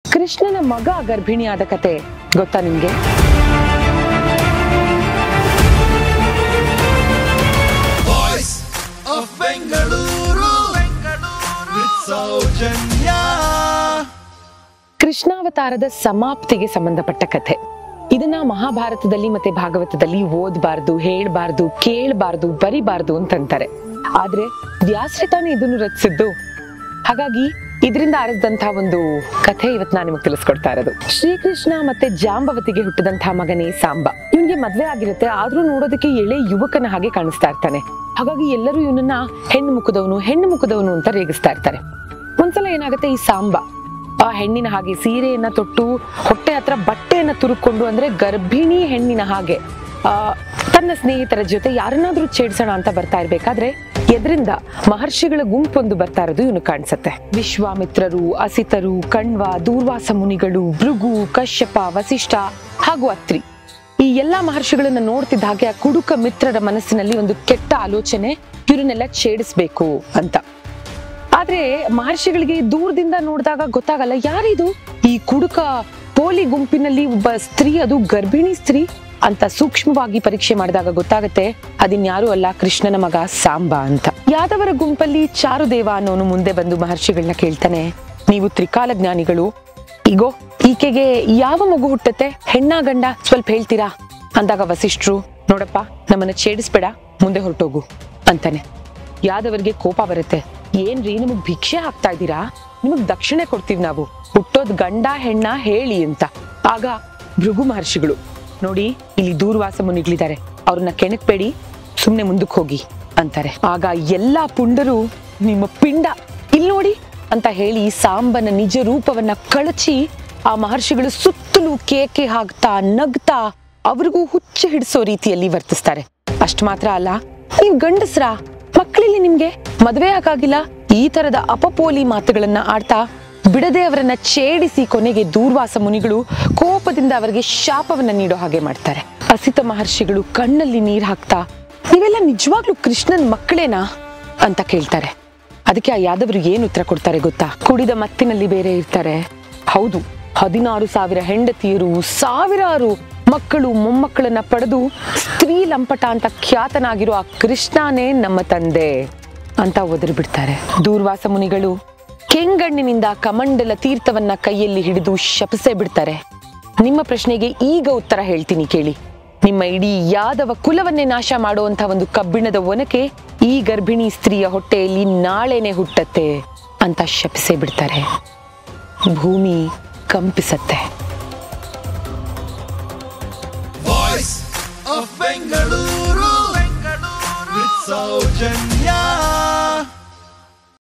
ಕೃಷ್ಣನ ಮಗ ಗರ್ಭಿಣಿಯಾದ ಕತೆ ಗೊತ್ತಾ ನಿಮ್ಗೆ Voice of Bengaluru. With Saujanya. ಕೃಷ್ಣಾವತಾರದ ಸಮಾಪ್ತಿಗೆ ಸಂಬಂಧಪಟ್ಟ ಕಥೆ ಇದನ್ನ ಮಹಾಭಾರತದಲ್ಲಿ ಮತ್ತೆ ಭಾಗವತದಲ್ಲಿ ಓದಬಾರ್ದು ಹೇಳ್ಬಾರ್ದು ಕೇಳಬಾರ್ದು ಬರಿಬಾರ್ದು ಅಂತಂತಾರೆ ಆದ್ರೆ ವ್ಯಾಸರೇ ತಾನೇ ಇದನ್ನು ರಚಿಸಿದ್ದು ಹಾಗಾಗಿ ಇದರಿಂದ ಆರಿಸಿದಂತಹ ಒಂದು ಕಥೆ ಇವತ್ತು ನಾನು ನಿಮಗೆ ತಿಳಿಸ್ಕೊಡ್ತಾ ಇರೋದು ಶ್ರೀಕೃಷ್ಣ ಮತ್ತೆ ಜಾಂಬವತಿಗೆ ಹುಟ್ಟಿದಂತಹ ಮಗನೇ ಸಾಂಬ ಇವನ್ಗೆ ಮದ್ವೆ ಆಗಿರುತ್ತೆ ಆದ್ರೂ ನೋಡೋದಕ್ಕೆ ಎಳೆ ಯುವಕನ ಹಾಗೆ ಕಾಣಿಸ್ತಾ ಇರ್ತಾನೆ ಹಾಗಾಗಿ ಎಲ್ಲರೂ ಇವನನ್ನ ಹೆಣ್ಣು ಮುಖದವನು ಹೆಣ್ಣು ಮುಖದವನು ಅಂತ ರೇಗಿಸ್ತಾ ಇರ್ತಾರೆ ಒಂದ್ಸಲ ಏನಾಗುತ್ತೆ ಈ ಸಾಂಬ ಆ ಹೆಣ್ಣಿನ ಹಾಗೆ ಸೀರೆಯನ್ನ ತೊಟ್ಟು ಹೊಟ್ಟೆ ಹತ್ರ ಬಟ್ಟೆಯನ್ನ ತುರುಕೊಂಡು ಅಂದ್ರೆ ಗರ್ಭಿಣಿ ಹೆಣ್ಣಿನ ಹಾಗೆ ಆ ತನ್ನ ಸ್ನೇಹಿತರ ಜೊತೆ ಯಾರನ್ನಾದ್ರೂ ಛೇಡ್ಸೋಣ ಅಂತ ಬರ್ತಾ ಇರ್ಬೇಕಾದ್ರೆ ಎದ್ರಿಂದ ಮಹರ್ಷಿಗಳ ಗುಂಪೊಂದು ಬರ್ತಾ ಇರೋದು ಇವನು ಕಾಣಿಸುತ್ತೆ ವಿಶ್ವಾಮಿತ್ರರು ಅಸಿತರು ಕಣ್ವ ದೂರ್ವಾಸ ಮುನಿಗಳು ಭೃಗು ಕಶ್ಯಪ ವಸಿಷ್ಠ ಹಾಗೂ ಅತ್ರಿ ಈ ಎಲ್ಲಾ ಮಹರ್ಷಿಗಳನ್ನ ನೋಡ್ತಿದ್ದ ಹಾಗೆ ಆ ಕುಡುಕ ಮಿತ್ರರ ಮನಸ್ಸಿನಲ್ಲಿ ಒಂದು ಕೆಟ್ಟ ಆಲೋಚನೆ ಇವರನ್ನೆಲ್ಲ ಛೇಡಿಸ್ಬೇಕು ಅಂತ ಆದ್ರೆ ಮಹರ್ಷಿಗಳಿಗೆ ದೂರದಿಂದ ನೋಡಿದಾಗ ಗೊತ್ತಾಗಲ್ಲ ಯಾರಿದು ಈ ಕುಡುಕ ಪೋಲಿ ಗುಂಪಿನಲ್ಲಿ ಒಬ್ಬ ಸ್ತ್ರೀ ಅದು ಗರ್ಭಿಣಿ ಸ್ತ್ರೀ ಅಂತ ಸೂಕ್ಷ್ಮವಾಗಿ ಪರೀಕ್ಷೆ ಮಾಡಿದಾಗ ಗೊತ್ತಾಗತ್ತೆ ಅದಿನ್ಯಾರು ಅಲ್ಲ ಕೃಷ್ಣನ ಮಗ ಸಾಂಬ ಅಂತ ಯಾದವರ ಗುಂಪಲ್ಲಿ ಚಾರುದೇವ ಅನ್ನೋನು ಮುಂದೆ ಬಂದು ಮಹರ್ಷಿಗಳನ್ನ ಕೇಳ್ತಾನೆ ನೀವು ತ್ರಿಕಾಲ ಜ್ಞಾನಿಗಳು ಈಗೋ ಈಕೆಗೆ ಯಾವ ಮಗು ಹುಟ್ಟತ್ತೆ ಹೆಣ್ಣ ಗಂಡ ಸ್ವಲ್ಪ ಹೇಳ್ತೀರಾ ಅಂದಾಗ ವಸಿಷ್ಠರು ನೋಡಪ್ಪ ನಮ್ಮನ್ನ ಛೇಡಿಸ್ಬೇಡ ಮುಂದೆ ಹೊರಟೋಗು ಅಂತಾನೆ ಯಾದವರಿಗೆ ಕೋಪ ಬರುತ್ತೆ ಏನ್ರಿ ನಿಮಗ್ ಭಿಕ್ಷೆ ಹಾಕ್ತಾ ಇದ್ದೀರಾ ನಿಮಗ್ ದಕ್ಷಿಣೆ ಕೊಡ್ತೀವಿ ನಾವು ಹುಟ್ಟೋದ್ ಗಂಡ ಹೆಣ್ಣ ಹೇಳಿ ಅಂತ ಆಗ ಭೃಗು ಮಹರ್ಷಿಗಳು ನೋಡಿ ಇಲ್ಲಿ ದೂರ್ವಾಸ ಮುನಿಗಳಿದ್ದಾರೆ ಅವ್ರನ್ನ ಕೆಣಕ್ಬೇಡಿ ಸುಮ್ನೆ ಮುಂದಕ್ಕೆ ಹೋಗಿ ಅಂತಾರೆ ಆಗ ಎಲ್ಲಾ ಪುಂಡರು ನಿಮ್ಮ ಪಿಂಡ ಇಲ್ಲಿ ನೋಡಿ ಅಂತ ಹೇಳಿ ಸಾಂಬನ ನಿಜ ರೂಪವನ್ನ ಕಳಚಿ ಆ ಮಹರ್ಷಿಗಳು ಸುತ್ತಲೂ ಕೇಕೆ ಹಾಕ್ತಾ ನಗ್ತಾ ಅವ್ರಿಗೂ ಹುಚ್ಚು ಹಿಡಿಸೋ ರೀತಿಯಲ್ಲಿ ವರ್ತಿಸ್ತಾರೆ ಅಷ್ಟು ಮಾತ್ರ ಅಲ್ಲ ನೀವ್ ಗಂಡಸ್ರ ಮಕ್ಕಳಿಲ್ಲ ನಿಮ್ಗೆ ಮದ್ವೆ ಆಗಾಗಿಲ್ಲ ಈ ತರದ ಅಪಪೋಲಿ ಮಾತುಗಳನ್ನ ಆಡ್ತಾ ಬಿಡದೆ ಅವರನ್ನ ಛೇಡಿಸಿ ಕೊನೆಗೆ ದೂರ್ವಾಸ ಮುನಿಗಳು ಕೋಪದಿಂದ ಅವರಿಗೆ ಶಾಪವನ್ನ ನೀಡೋ ಹಾಗೆ ಮಾಡ್ತಾರೆ ಅಸಿತ ಮಹರ್ಷಿಗಳು ಕಣ್ಣಲ್ಲಿ ನೀರ್ ಹಾಕ್ತಾ ನೀವೆಲ್ಲ ನಿಜವಾಗ್ಲೂ ಕೃಷ್ಣನ್ ಮಕ್ಕಳೇನಾ ಅಂತ ಕೇಳ್ತಾರೆ ಅದಕ್ಕೆ ಆ ಯಾದವರು ಏನು ಉತ್ತರ ಕೊಡ್ತಾರೆ ಗೊತ್ತಾ ಕುಡಿದ ಮತ್ತಿನಲ್ಲಿ ಬೇರೆ ಇರ್ತಾರೆ ಹೌದು ಹದಿನಾರು ಸಾವಿರ ಹೆಂಡತಿಯರು ಸಾವಿರಾರು ಮಕ್ಕಳು ಮೊಮ್ಮಕ್ಕಳನ್ನ ಪಡೆದು ಸ್ತ್ರೀ ಲಂಪಟ ಅಂತ ಖ್ಯಾತನಾಗಿರೋ ಆ ಕೃಷ್ಣನೇ ನಮ್ಮ ತಂದೆ ಅಂತ ಒದರಿ ಬಿಡ್ತಾರೆ ದೂರ್ವಾಸ ಮುನಿಗಳು ಕೆಂಗಣ್ಣಿನಿಂದ ಕಮಂಡಲ ತೀರ್ಥವನ್ನ ಕೈಯಲ್ಲಿ ಹಿಡಿದು ಶಪಿಸೇ ಬಿಡ್ತಾರೆ ನಿಮ್ಮ ಪ್ರಶ್ನೆಗೆ ಈಗ ಉತ್ತರ ಹೇಳ್ತೀನಿ ಕೇಳಿ ನಿಮ್ಮ ಇಡೀ ಯಾದವ ಕುಲವನ್ನೇ ನಾಶ ಮಾಡುವಂತ ಒಂದು ಕಬ್ಬಿಣದ ಒನಕೆ ಈ ಗರ್ಭಿಣಿ ಸ್ತ್ರೀಯ ಹೊಟ್ಟೆಯಲ್ಲಿ ನಾಳೆನೆ ಹುಟ್ಟತ್ತೆ ಅಂತ ಶಪಿಸೇ ಬಿಡ್ತಾರೆ ಭೂಮಿ ಕಂಪಿಸತ್ತೆ Voice of Bengaluru. With Saujanya.